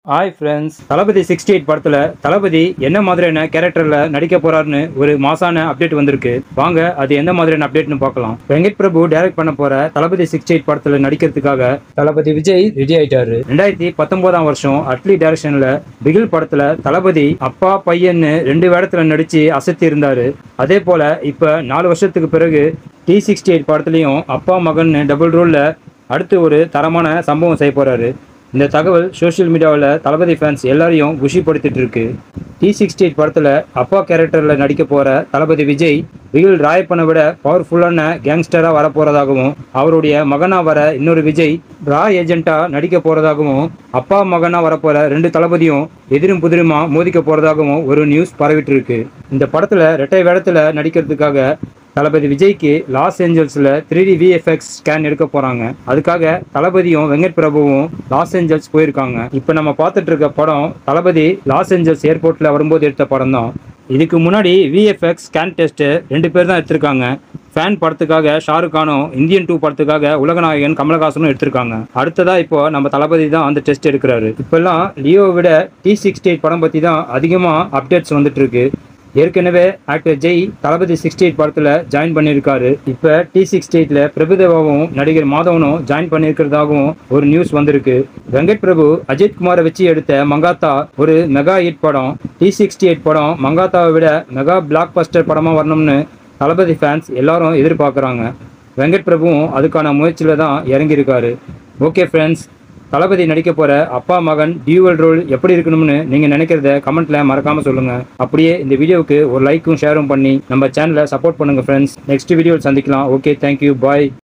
hi friends Thalapathy sixty eight படத்துல தளபதி என்ன மாதிரியான கேரக்டர்ல நடிக்க போறாருன்னு ஒரு மாசான அப்டேட் வந்திருக்கு வாங்க அது எந்த மாதிரியான அப்டேட்னு பார்க்கலாம் வெங்கட் பிரபு டைரக்ட் பண்ண போற தளபதி சிக்ஸ்டி எயிட் படத்துல நடிக்கிறதுக்காக தளபதி விஜய் ரெடி ஆயிட்டாரு ரெண்டாயிரத்தி பத்தொன்பதாம் வருஷம் அட்லி டைரக்ஷன்ல பிகில் படத்துல தளபதி அப்பா பையன்னு ரெண்டு வேடத்துல நடிச்சு அசத்தி இருந்தாரு அதே போல இப்ப நாலு வருஷத்துக்கு பிறகு டி சிக்ஸ்டி எயிட் படத்துலயும் அப்பா மகன் டபுள் ரோல்ல அடுத்து ஒரு தரமான சம்பவம் செய்ய போறாரு இந்த தகவல் சோஷியல் மீடியாவில் தளபதி ஃபேன்ஸ் எல்லாரையும் குஷிப்படுத்திட்டு இருக்கு டி சிக்ஸ்டி எயிட் படத்தில் அப்பா கேரக்டரில் நடிக்க போகிற தளபதி விஜய் பிகில் ராயப்பனை விட பவர்ஃபுல்லான கேங்ஸ்டராக வரப்போகிறதாகவும் அவருடைய மகனாக வர இன்னொரு விஜய் ரா ஏஜென்ட்டாக நடிக்க போகிறதாகவும் அப்பா மகனாக வரப்போகிற ரெண்டு தளபதியும் எதிரும் புதிருமா மோதிக்க போகிறதாகவும் ஒரு நியூஸ் பரவிட்டு இருக்கு இந்த படத்தில் ரெட்டை வேடத்தில் நடிக்கிறதுக்காக தளபதி விஜய்க்கு லாஸ் ஏஞ்சல்ஸ்ல த்ரீ டி விஎஃப்எக்ஸ் ஸ்கேன் எடுக்க போறாங்க அதுக்காக தளபதியும் வெங்கட் பிரபுவும் லாஸ் ஏஞ்சல்ஸ் போயிருக்காங்க இப்போ நம்ம பார்த்துட்டு இருக்க படம் தளபதி லாஸ் ஏஞ்சல்ஸ் ஏர்போர்ட்ல வரும்போது எடுத்த படம் தான் இதுக்கு முன்னாடி விஎஃப்எக்ஸ் ஸ்கேன் டெஸ்ட் ரெண்டு பேர் தான் எடுத்திருக்காங்க ஃபேன் படத்துக்காக ஷாருக் கானும் இந்தியன் டூ படத்துக்காக உலகநாயகன் கமலஹாசனும் எடுத்திருக்காங்க அடுத்ததா இப்போ நம்ம தளபதி தான் அந்த டெஸ்ட் எடுக்கிறாரு இப்பெல்லாம் லியோ விட டி சிக்ஸ்டி எயிட் படம் பத்தி தான் அதிகமா அப்டேட்ஸ் வந்துட்டு இருக்கு ஏற்கனவே actor Jai Thalapathy sixty eight படத்தில் ஜாயின் பண்ணியிருக்காரு இப்போ டி சிக்ஸ்டி எயிட்டில் பிரபுதேவாவும் நடிகர் மாதவனும் ஜாயின் பண்ணியிருக்கிறதாகவும் ஒரு நியூஸ் வந்திருக்கு வெங்கட் பிரபு அஜித் குமாரை வச்சு எடுத்த மங்காத்தா ஒரு மெகா ஹிட் படம் டி சிக்ஸ்டி எயிட் படம் மங்காத்தாவை விட மெகா பிளாக் பஸ்டர் படமாக வரணும்னு தளபதி ஃபேன்ஸ் எல்லாரும் எதிர்பார்க்குறாங்க வெங்கட் பிரபுவும் அதுக்கான முயற்சியில் தான் இறங்கியிருக்காரு ஓகே ஃப்ரெண்ட்ஸ் தளபதி நடிக்க போற அப்பா மகன் டியூவல் ரோல் எப்படி இருக்கணும்னு நீங்க நினைக்கிறத கமெண்ட்ல மறக்காம சொல்லுங்க அப்படியே இந்த வீடியோவுக்கு ஒரு லைக்கும் ஷேரும் பண்ணி நம்ம சேனலை சப்போர்ட் பண்ணுங்க ஃப்ரெண்ட்ஸ் நெக்ஸ்ட் வீடியோவில் சந்திக்கலாம் ஓகே தேங்க்யூ பாய்